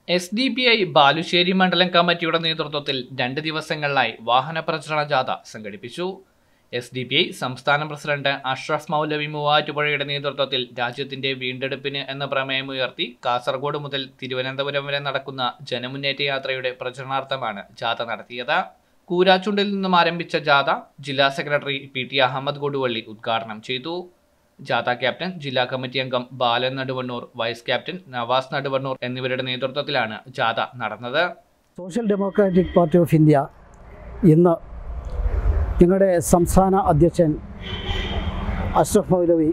S D P I Balussery മണ്ഡലം കമ്മിറ്റിയുടെ നേതൃത്വത്തിൽ രണ്ട് ദിവസങ്ങളിലായി വാഹന പ്രചരണ ജാഥ സംഘടിപ്പിച്ചു എസ് ഡി പി ഐ സംസ്ഥാന പ്രസിഡന്റ് അഷ്റഫ് മൗലവി മൂവാറ്റുപുഴയുടെ നേതൃത്വത്തിൽ രാജ്യത്തിന്റെ വീണ്ടെടുപ്പിന് എന്ന പ്രമേയമുയർത്തി കാസർഗോഡ് മുതൽ തിരുവനന്തപുരം വരെ നടക്കുന്ന ജനമുന്നേറ്റ യാത്രയുടെ പ്രചരണാർത്ഥമാണ് ജാഥ നടത്തിയത് കൂരാച്ചുണ്ടിൽ നിന്നും ആരംഭിച്ച ജാഥ ജില്ലാ secretary P T Ahammed Koduvally ഉദ്ഘാടനം ചെയ്തു ജാഥ ക്യാപ്റ്റൻ ജില്ലാ കമ്മിറ്റി അംഗം ബാലൻ നടുവണ്ണൂർ വൈസ് ക്യാപ്റ്റൻ നവാസ് നടുവണ്ണൂർ എന്നിവരുടെ നേതൃത്വത്തിലാണ് ജാഥ നടന്നത് social democratic party of India ഇന്ന് ഞങ്ങളുടെ സംസ്ഥാന അധ്യക്ഷൻ അഷ്റഫ് മൗലവി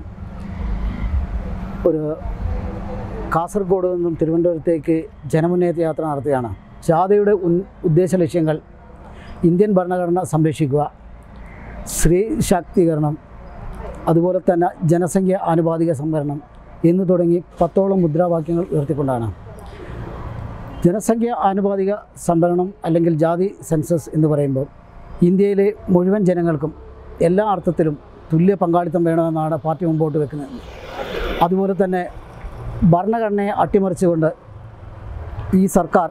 ഒരു കാസർഗോഡ് നിന്നും തിരുവനന്തപുരത്തേക്ക് ജനമുന്നേറ്റ യാത്ര നടത്തുകയാണ് ജാഥയുടെ ഉൻ ഉദ്ദേശ ലക്ഷ്യങ്ങൾ ഇന്ത്യൻ ഭരണഘടന സംരക്ഷിക്കുക സ്ത്രീ ശാക്തീകരണം അതുപോലെ തന്നെ ജനസംഖ്യ ആനുപാതിക സംവരണം എന്ന് തുടങ്ങി പത്തോളം മുദ്രാവാക്യങ്ങൾ ഉയർത്തിക്കൊണ്ടാണ് ജനസംഖ്യ ആനുപാതിക സംവരണം അല്ലെങ്കിൽ ജാതി സെൻസസ് എന്ന് പറയുമ്പോൾ ഇന്ത്യയിലെ മുഴുവൻ ജനങ്ങൾക്കും എല്ലാ അർത്ഥത്തിലും തുല്യ പങ്കാളിത്തം വേണമെന്നാണ് പാർട്ടി മുമ്പോട്ട് വെക്കുന്നത് അതുപോലെ തന്നെ ഭരണഘടനയെ അട്ടിമറിച്ചുകൊണ്ട് ഈ സർക്കാർ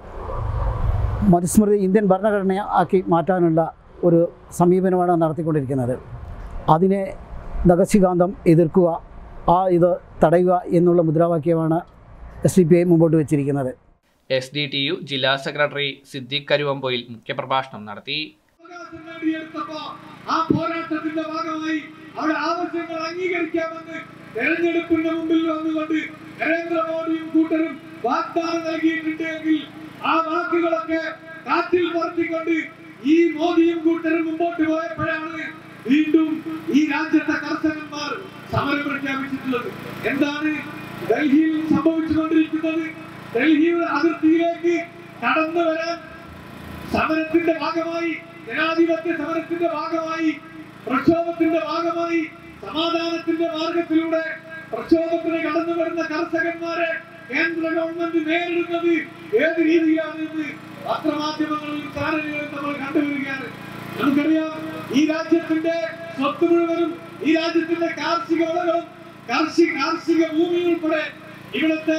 മനുസ്മൃതി ഇന്ത്യൻ ഭരണഘടനയെ ആക്കി മാറ്റാനുള്ള ഒരു സമീപനമാണ് നടത്തിക്കൊണ്ടിരിക്കുന്നത് അതിനെ നഖശികാന്തം എതിർക്കുക ആ ഇത് തടയുക എന്നുള്ള മുദ്രാവാക്യമാണ് എസ് ഡി പി ഐ മുമ്പോട്ട് വെച്ചിരിക്കുന്നത് എസ് ഡി ടി യു ജില്ലാ സെക്രട്ടറി സിദ്ദിഖ് കരുവമ്പൊയിൽ മുഖ്യപ്രഭാഷണം നടത്തി അവകാശം നേടിയെടുത്തപ്പോ ആ പോരാട്ടത്തിന്റെ ഭാഗമായി അവിടെ ആവശ്യങ്ങൾ അംഗീകരിക്കാമെന്ന് തെരഞ്ഞെടുപ്പിന്റെ മുമ്പിൽ വന്നുകൊണ്ട് നരേന്ദ്രമോദിയും കൂട്ടരും വാഗ്ദാനം നൽകിയിട്ടുണ്ടെങ്കിൽ ആ വാക്കുകളൊക്കെ കാറ്റിൽ പറത്തിക്കൊണ്ട് ഈ മോദിയും കൂട്ടരും മുമ്പോട്ട് പോയപ്പോഴാണ് വീണ്ടും ഈ രാജ്യത്തെ കർഷകന്മാർ സമരം പ്രഖ്യാപിച്ചിട്ടുള്ളത് എന്താണ് ഡൽഹിയിൽ സംഭവിച്ചുകൊണ്ടിരിക്കുന്നത് ഡൽഹിയുടെ അതിർത്തിയിലേക്ക് കടന്നു വരാൻ സമരത്തിന്റെ ഭാഗമായി ജനാധിപത്യ സമരത്തിന്റെ ഭാഗമായി പ്രക്ഷോഭത്തിന്റെ ഭാഗമായി സമാധാനത്തിന്റെ മാർഗത്തിലൂടെ പ്രക്ഷോഭത്തിന് കടന്നു വരുന്ന കർഷകന്മാരെ കേന്ദ്ര ഗവൺമെന്റ് നേരിടുന്നത് ഏത് രീതിയിലാണെന്ന് പത്രമാധ്യമങ്ങളിലും ചാനലുകളിലും നമ്മൾ കണ്ടുവരികയാണ് നമുക്കറിയാം ഈ രാജ്യത്തിന്റെ സ്വത്ത് മുഴുവനും ഈ രാജ്യത്തിന്റെ കാർഷിക വിളകളും കാർഷിക കാർഷിക ഭൂമി ഉൾപ്പെടെ ഇവിടുത്തെ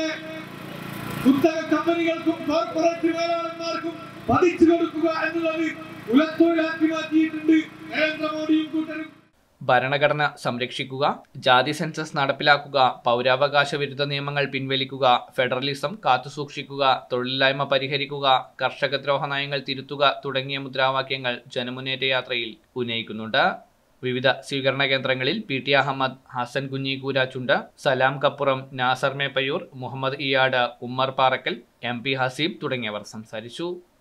കുത്തക കമ്പനികൾക്കും കോർപ്പറേറ്റ് മേലാളന്മാർക്കും പതിച്ചു കൊടുക്കുക എന്നുള്ളത് കുലത്തൊഴിലാക്കി മാറ്റിയിട്ടുണ്ട് നരേന്ദ്രമോദിയും കൂട്ടരും ഭരണഘടന സംരക്ഷിക്കുക ജാതി സെൻസസ് നടപ്പിലാക്കുക പൗരാവകാശ വിരുദ്ധ നിയമങ്ങൾ പിൻവലിക്കുക ഫെഡറലിസം കാത്തുസൂക്ഷിക്കുക തൊഴിലില്ലായ്മ പരിഹരിക്കുക കർഷകദ്രോഹ നയങ്ങൾ തിരുത്തുക തുടങ്ങിയ മുദ്രാവാക്യങ്ങൾ ജനമുന്നേറ്റ യാത്രയിൽ ഉന്നയിക്കുന്നുണ്ട് വിവിധ സ്വീകരണ കേന്ദ്രങ്ങളിൽ പി ടി അഹമ്മദ് ഹസൻ കുഞ്ഞി കൂരാച്ചുണ്ട് സലാം കപ്പുറം നാസർ മേപ്പയൂർ മുഹമ്മദ് ഇയാട് ഉമ്മർ പാറക്കൽ എം പി ഹസീബ് തുടങ്ങിയവർ സംസാരിച്ചു